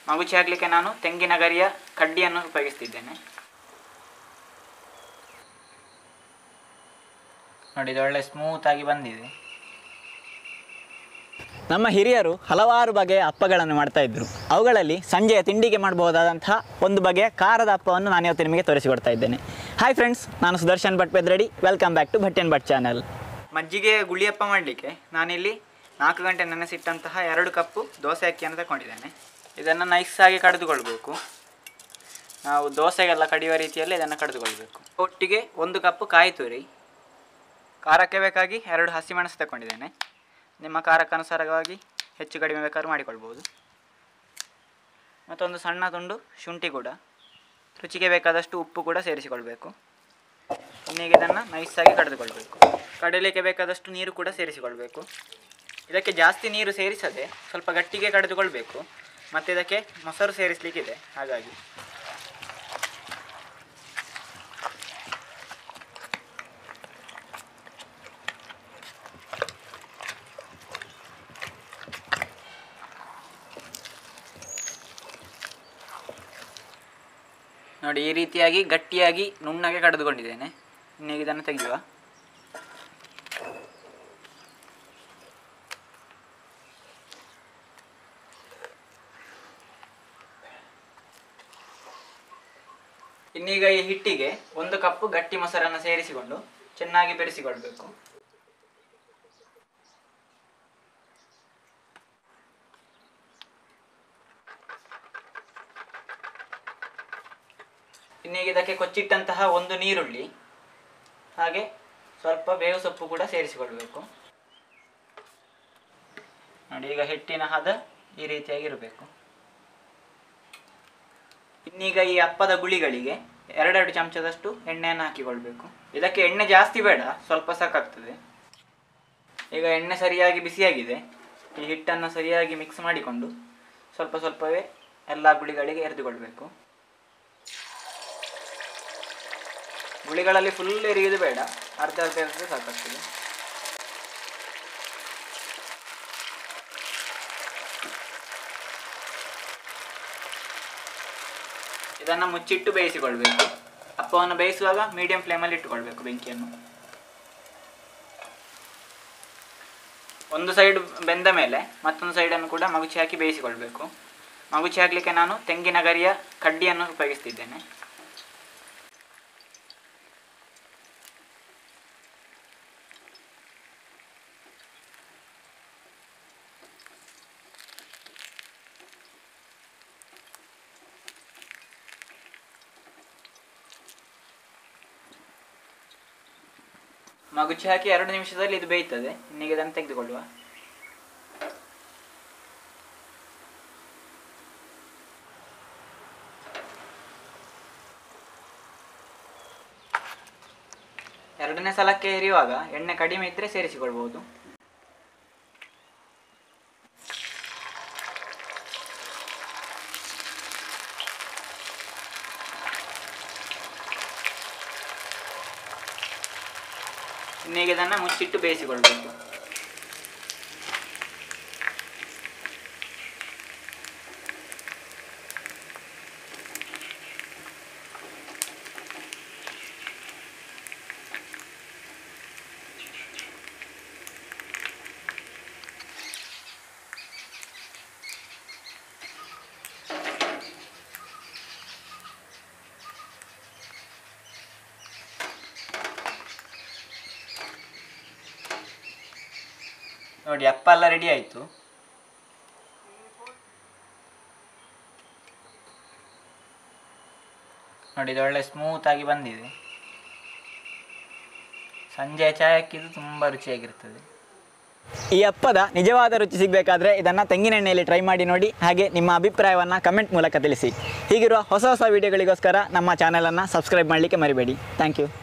ಮಗುಚಿ ಹಾಕಲಿಕ್ಕೆ ನಾನು ತೆಂಗಿನ ಗರಿಯ ಕಡ್ಡಿಯನ್ನು ಉಪಯೋಗಿಸ್ತಿದ್ದೇನೆ ನೋಡಿ ಇದು ಒಳ್ಳೆ ಸ್ಮೂತಾಗಿ ಬಂದಿದೆ ನಮ್ಮ ಹಿರಿಯರು ಹಲವಾರು ಬಗೆಯ ಅಪ್ಪಗಳನ್ನು ಮಾಡ್ತಾ ಇದ್ರು ಅವುಗಳಲ್ಲಿ ಸಂಜೆಯ ತಿಂಡಿಗೆ ಮಾಡಬಹುದಾದಂತಹ ಒಂದು ಬಗೆಯ ಖಾರದ ಅಪ್ಪವನ್ನು ನಾನು ಇವತ್ತು ನಿಮಗೆ ತೋರಿಸಿಕೊಡ್ತಾ ಇದ್ದೇನೆ ಹಾಯ್ ಫ್ರೆಂಡ್ಸ್ ನಾನು Sudarshan Bhat Bedradi welcome back to Bhat and Bhat channel ಮಜ್ಜಿಗೆ ಗುಳಿಯಪ್ಪ ಮಾಡಲಿಕ್ಕೆ ನಾನಿಲ್ಲಿ ನಾಲ್ಕು ಗಂಟೆ ನೆನೆಸಿಟ್ಟಂತಹ ಎರಡು ಕಪ್ಪು ದೋಸೆ ಅಕ್ಕಿಯನ್ನು ತಗೊಂಡಿದ್ದೇನೆ ಇದನ್ನು ನೈಸಾಗಿ ಕಡಿದುಕೊಳ್ಬೇಕು ನಾವು ದೋಸೆಗೆಲ್ಲ ಕಡಿಯುವ ರೀತಿಯಲ್ಲಿ ಇದನ್ನು ಕಡಿದುಕೊಳ್ಬೇಕು ಒಟ್ಟಿಗೆ ಒಂದು ಕಪ್ಪು ಕಾಯಿ ತುರಿ ಖಾರಕ್ಕೆ ಬೇಕಾಗಿ ಎರಡು ಹಸಿಮೆಣಸು ತಗೊಂಡಿದ್ದೇನೆ ನಿಮ್ಮ ಖಾರಕ್ಕನುಸಾರವಾಗಿ ಹೆಚ್ಚು ಕಡಿಮೆ ಬೇಕಾದ್ರೂ ಮಾಡಿಕೊಳ್ಬೋದು ಮತ್ತೊಂದು ಸಣ್ಣ ತುಂಡು ಶುಂಠಿ ಕೂಡ ರುಚಿಗೆ ಬೇಕಾದಷ್ಟು ಉಪ್ಪು ಕೂಡ ಸೇರಿಸಿಕೊಳ್ಬೇಕು ಇನ್ನೀಗ ಇದನ್ನು ನೈಸಾಗಿ ಕಡಿದುಕೊಳ್ಬೇಕು ಕಡಲಿಕ್ಕೆ ಬೇಕಾದಷ್ಟು ನೀರು ಕೂಡ ಸೇರಿಸಿಕೊಳ್ಬೇಕು ಇದಕ್ಕೆ ಜಾಸ್ತಿ ನೀರು ಸೇರಿಸದೆ ಸ್ವಲ್ಪ ಗಟ್ಟಿಗೆ ಕಡಿದುಕೊಳ್ಬೇಕು ಮತ್ತು ಇದಕ್ಕೆ ಮೊಸರು ಸೇರಿಸಲಿಕ್ಕಿದೆ ಹಾಗಾಗಿ ನೋಡಿ ಈ ರೀತಿಯಾಗಿ ಗಟ್ಟಿಯಾಗಿ ನುಣ್ಣಗೆ ಕಡಿದುಕೊಂಡಿದ್ದೇನೆ ಇನ್ನೀಗ ಇದನ್ನು ತೆಗೆಯುವ ಇನ್ನೀಗ ಈ ಹಿಟ್ಟಿಗೆ ಒಂದು ಕಪ್ಪು ಗಟ್ಟಿ ಮೊಸರನ್ನು ಸೇರಿಸಿಕೊಂಡು ಚೆನ್ನಾಗಿ ಬೆರೆಸಿಕೊಳ್ಬೇಕು ಇನ್ನೀಗ ಇದಕ್ಕೆ ಕೊಚ್ಚಿಟ್ಟಂತಹ ಒಂದು ನೀರುಳ್ಳಿ ಹಾಗೆ ಸ್ವಲ್ಪ ಬೇವು ಸೊಪ್ಪು ಕೂಡ ಸೇರಿಸಿಕೊಳ್ಬೇಕು ನೋಡಿ ಈಗ ಹಿಟ್ಟಿನ ಹದ ಈ ರೀತಿಯಾಗಿ ಇರಬೇಕು ಇನ್ನೀಗ ಈ ಅಪ್ಪದ ಗುಳಿಗಳಿಗೆ ಎರಡೆರಡು ಚಮಚದಷ್ಟು ಎಣ್ಣೆಯನ್ನು ಹಾಕಿಕೊಳ್ಬೇಕು ಇದಕ್ಕೆ ಎಣ್ಣೆ ಜಾಸ್ತಿ ಬೇಡ ಸ್ವಲ್ಪ ಸಾಕಾಗ್ತದೆ ಈಗ ಎಣ್ಣೆ ಸರಿಯಾಗಿ ಬಿಸಿಯಾಗಿದೆ ಈ ಹಿಟ್ಟನ್ನು ಸರಿಯಾಗಿ ಮಿಕ್ಸ್ ಮಾಡಿಕೊಂಡು ಸ್ವಲ್ಪ ಸ್ವಲ್ಪವೇ ಎಲ್ಲ ಗುಳಿಗಳಿಗೆ ಎರೆದುಕೊಳ್ಬೇಕು ಗುಳಿಗಳಲ್ಲಿ ಫುಲ್ ಎರಿಯುವುದು ಬೇಡ ಅರ್ಧ ಅರ್ಧ ಎರೆದ್ರೆ ಸಾಕಾಗ್ತದೆ ಇದನ್ನು ಮುಚ್ಚಿಟ್ಟು ಬೇಯಿಸಿಕೊಳ್ಬೇಕು ಅಪ್ಪವನ್ನು ಬೇಯಿಸುವಾಗ ಮೀಡಿಯಂ ಫ್ಲೇಮಲ್ಲಿ ಇಟ್ಟುಕೊಳ್ಬೇಕು ಬೆಂಕಿಯನ್ನು ಒಂದು ಸೈಡ್ ಬೆಂದ ಮೇಲೆ ಮತ್ತೊಂದು ಸೈಡನ್ನು ಕೂಡ ಮಗುಚಿ ಹಾಕಿ ಬೇಯಿಸಿಕೊಳ್ಬೇಕು ಮಗುಚಿ ಹಾಕಲಿಕ್ಕೆ ನಾನು ತೆಂಗಿನ ಗರಿಯ ಕಡ್ಡಿಯನ್ನು ಉಪಯೋಗಿಸ್ತಿದ್ದೇನೆ ಮಗುಚಿ ಹಾಕಿ ಎರಡು ನಿಮಿಷದಲ್ಲಿ ಇದು ಬೇಯ್ತದೆ ಇನ್ನೀಗ ಇದನ್ನು ತೆಗೆದುಕೊಳ್ಳುವ ಎರಡನೇ ಸಲಕ್ಕೆ ಎರಿಯುವಾಗ ಎಣ್ಣೆ ಕಡಿಮೆ ಇದ್ದರೆ ಸೇರಿಸಿಕೊಳ್ಬಹುದು ಇನ್ನೀಗ ಇದನ್ನು ಮುಚ್ಚಿಟ್ಟು ಬೇಯಿಸಿಕೊಳ್ಬೇಕು ನೋಡಿ ಅಪ್ಪ ಎಲ್ಲ ರೆಡಿ ಆಯಿತು ನೋಡಿ ಇದು ಒಳ್ಳೆ ಸ್ಮೂತಾಗಿ ಬಂದಿದೆ ಸಂಜೆ ಚಾಯ್ ಹಾಕಿದ್ದು ತುಂಬ ರುಚಿಯಾಗಿರ್ತದೆ ಈ ಅಪ್ಪದ ನಿಜವಾದ ರುಚಿ ಸಿಗಬೇಕಾದ್ರೆ ಇದನ್ನು ತೆಂಗಿನೆಣ್ಣೆಯಲ್ಲಿ ಟ್ರೈ ಮಾಡಿ ನೋಡಿ ಹಾಗೆ ನಿಮ್ಮ ಅಭಿಪ್ರಾಯವನ್ನು ಕಮೆಂಟ್ ಮೂಲಕ ತಿಳಿಸಿ ಹೀಗಿರುವ ಹೊಸ ಹೊಸ ವಿಡಿಯೋಗಳಿಗೋಸ್ಕರ ನಮ್ಮ ಚಾನಲನ್ನು ಸಬ್ಸ್ಕ್ರೈಬ್ ಮಾಡಲಿಕ್ಕೆ ಮರಿಬೇಡಿ ಥ್ಯಾಂಕ್ ಯು